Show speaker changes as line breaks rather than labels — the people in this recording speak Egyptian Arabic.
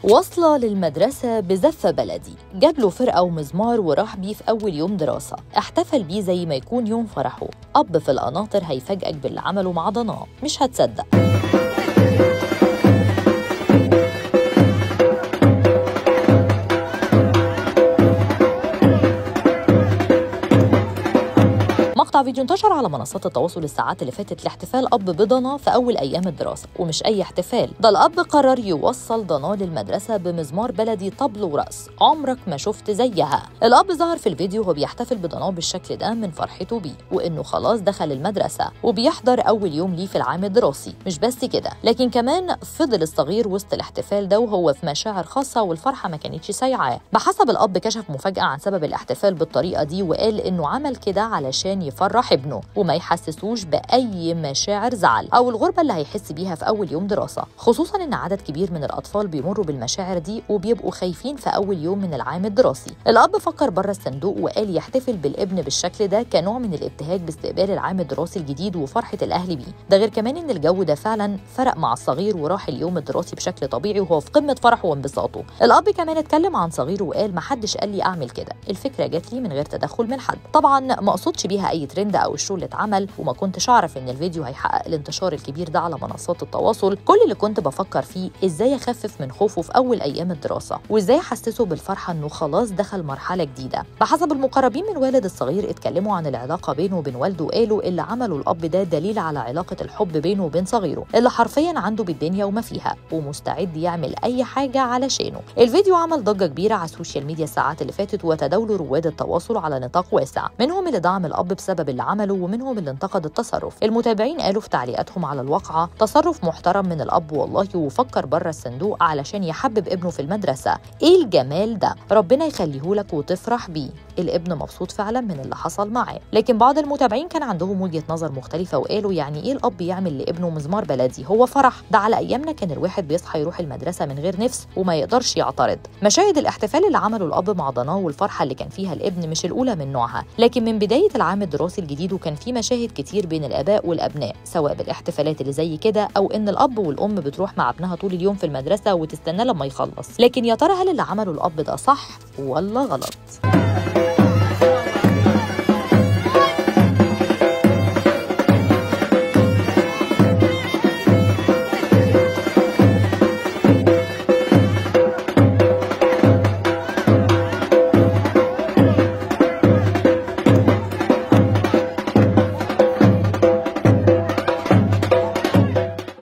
واصلة للمدرسة بزفة بلدي جاب له فرقة ومزمار وراح بيه في أول يوم دراسة احتفل بيه زي ما يكون يوم فرحه أب في القناطر هيفاجئك باللي عمله مع ضناه مش هتصدق مقطع فيديو انتشر على منصات التواصل الساعات اللي فاتت لاحتفال اب بضنا في اول ايام الدراسه ومش اي احتفال ده الاب قرر يوصل ضنا للمدرسه بمزمار بلدي طبل ورقص عمرك ما شفت زيها الاب ظهر في الفيديو وهو بيحتفل بضناه بالشكل ده من فرحته بيه وانه خلاص دخل المدرسه وبيحضر اول يوم ليه في العام الدراسي مش بس كده لكن كمان فضل الصغير وسط الاحتفال ده وهو في مشاعر خاصه والفرحه ما كانتش سايعاه بحسب الاب كشف مفاجاه عن سبب الاحتفال بالطريقه دي وقال انه عمل كده علشان يفرح ابنه وما يحسسوش باي مشاعر زعل او الغربه اللي هيحس بيها في اول يوم دراسه خصوصا ان عدد كبير من الاطفال بيمروا بالمشاعر دي وبيبقوا خايفين في اول يوم من العام الدراسي الاب فكر بره الصندوق وقال يحتفل بالابن بالشكل ده كنوع من الابتهاج باستقبال العام الدراسي الجديد وفرحه الاهل بيه ده غير كمان ان الجو ده فعلا فرق مع الصغير وراح اليوم الدراسي بشكل طبيعي وهو في قمه فرحه وانبساطه الاب كمان اتكلم عن صغيره وقال محدش قال لي اعمل كده الفكره جات لي من غير تدخل من حد طبعا ما اقصدش بيها اي ترند او الشو اللي اتعمل وما كنتش اعرف ان الفيديو هيحقق الانتشار الكبير ده على منصات التواصل كل اللي كنت بفكر فيه ازاي اخفف من خوفه في اول ايام الدراسه وازاي احسسه بالفرحه انه خلاص دخل مرحله جديده بحسب المقربين من والد الصغير اتكلموا عن العلاقه بينه وبين والده وقالوا اللي عمله الاب ده دليل على علاقه الحب بينه وبين صغيره اللي حرفيا عنده بالدنيا وما فيها ومستعد يعمل اي حاجه علشانه الفيديو عمل ضجه كبيره على السوشيال ميديا الساعات اللي فاتت وتداولوا رواد التواصل على نطاق واسع منهم اللي دعم الاب بسبب اللي عمله ومنهم اللي انتقد التصرف المتابعين قالوا في تعليقاتهم على الواقعه تصرف محترم من الاب والله وفكر بره الصندوق علشان يحبب ابنه في المدرسه ايه الجمال ده ربنا يخليه لك وتفرح بيه الابن مبسوط فعلا من اللي حصل معاه لكن بعض المتابعين كان عندهم وجهه نظر مختلفه وقالوا يعني ايه الاب يعمل لابنه مزمار بلدي هو فرح ده على ايامنا كان الواحد بيصحى يروح المدرسه من غير نفس وما يقدرش يعترض مشاهد الاحتفال اللي عمله الاب مع ضناه والفرحه اللي كان فيها الابن مش الاولى من نوعها لكن من بدايه العام الدراسي الجديد وكان في مشاهد كتير بين الاباء والابناء سواء بالاحتفالات اللي زي كده او ان الاب والام بتروح مع ابنها طول اليوم في المدرسه وتستنى لما يخلص لكن يا ترى هل اللي عمله الاب ده صح ولا غلط